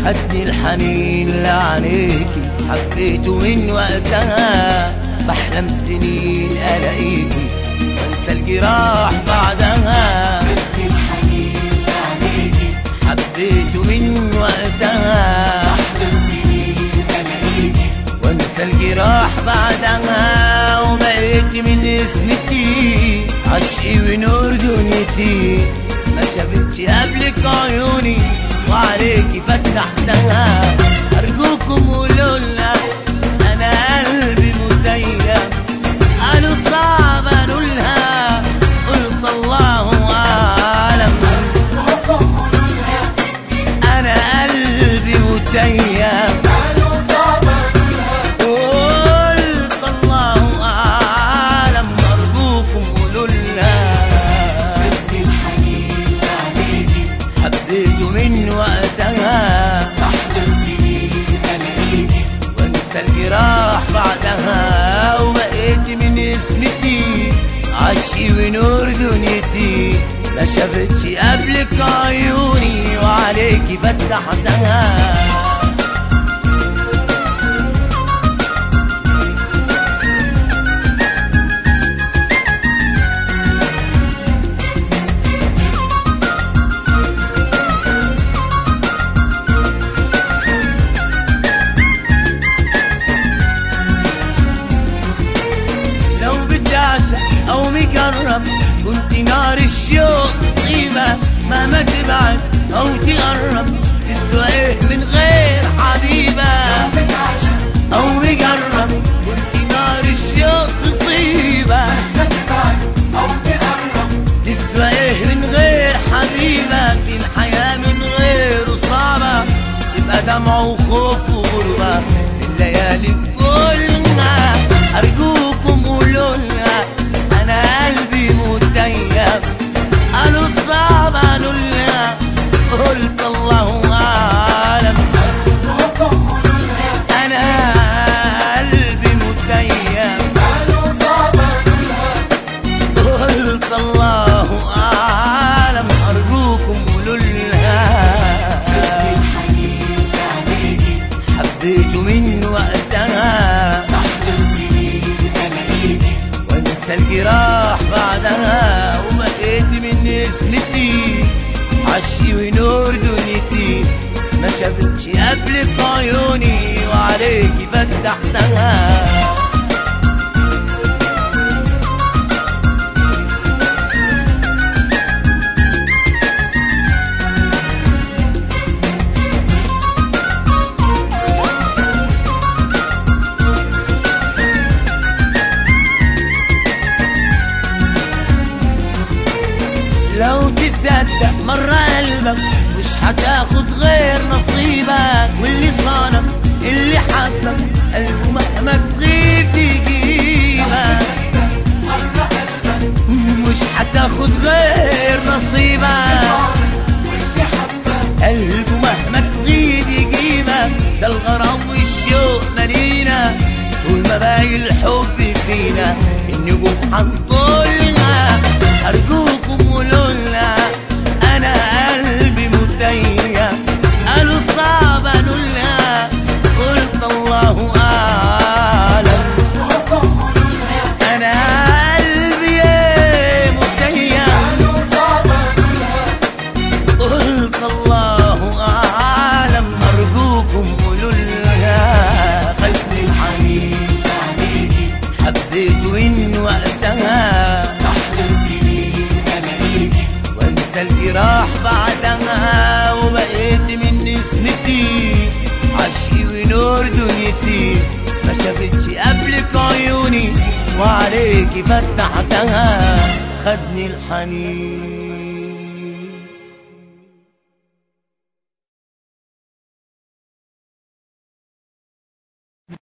خدني الحنين لعينيكي حبيته من وقتها بحلم سنين الاقيكي وانسى الجراح بعدها خدني الحنين لعينيكي حبيته من وقتها أحلم سنين ألاقيكي وانسى الجراح بعدها وبقيت من اسمتي عشقي ونور دنيتي ما شافتش قبلك عيوني وعليكي فتحتها ارجوكم قولوا لها انا قلبي متيم قالوا صعب انولها قلت الله اعلم انا قلبي متيم قالوا صعب قلت الله أعلم أرجوكم قولوا لها خدني الحنين لعينيكي حبيته من وقتها أحلم سنين ألاقيكي وانسى الجراح بعدها وبقيت من اسمتي عشقي ونور دنيتي ما شافتش قبلك عيوني وعليكي فتحتها لو بتعشق او مكرم كنت نار الشوق تصيبة مهما تبعد او تقرب تسوى ايه من غير حبيبة بتعشق او مجرب كنت نار الشوق تصيبة تبعد أو تقرب تسوى ايه من غير حبيبة في الحياة من غيره صعبة يبقى دمع وخوف وغربة في الليالي كلها أرجوكم قولوا لها أنا قلبي متيم قالوا صعب قالوا لها قلت الله أعلم أنا قلبي متيم قالوا صعب قلت الله أعلم أرجوكم قولوا لها خدني الحنين لعينيكي حبيته من وقتها أحلم سنين ألاقيكي وانسى الجراح بعدها وبقيت من اسمتي عشقي ونور دنيتي ما شافتش قبلك عيوني وعليكي فتحتها لو تصدق مرة قلبك مش هتاخد غير نصيبك واللي صانك اللي حبك قلبه مهما تغيب تجيبك مرة قلبك مش هتاخد غير نصيبك واللي حبك قلبه مهما تغيب يجيبك ده الغرام والشوق مالينا طول ما باقي الحب فينا النجوم هنطولها أرجوكم قولوا لها أنا قلبي متيم قالوا صعب قالوا لها قلت الله أعلم أنا قلبي متيم قالوا صعب قلت الله أعلم أرجوكم قولوا لها خدني الحنين لعينيكي حبيته من وقتها أحلم سنين ألاقيكي وانسى الجراح بعدها وبقيت من نسمتي عشقي ونور دنيتي ما شافتش قبلك عيوني وعليكي فتحتها خدني الحنين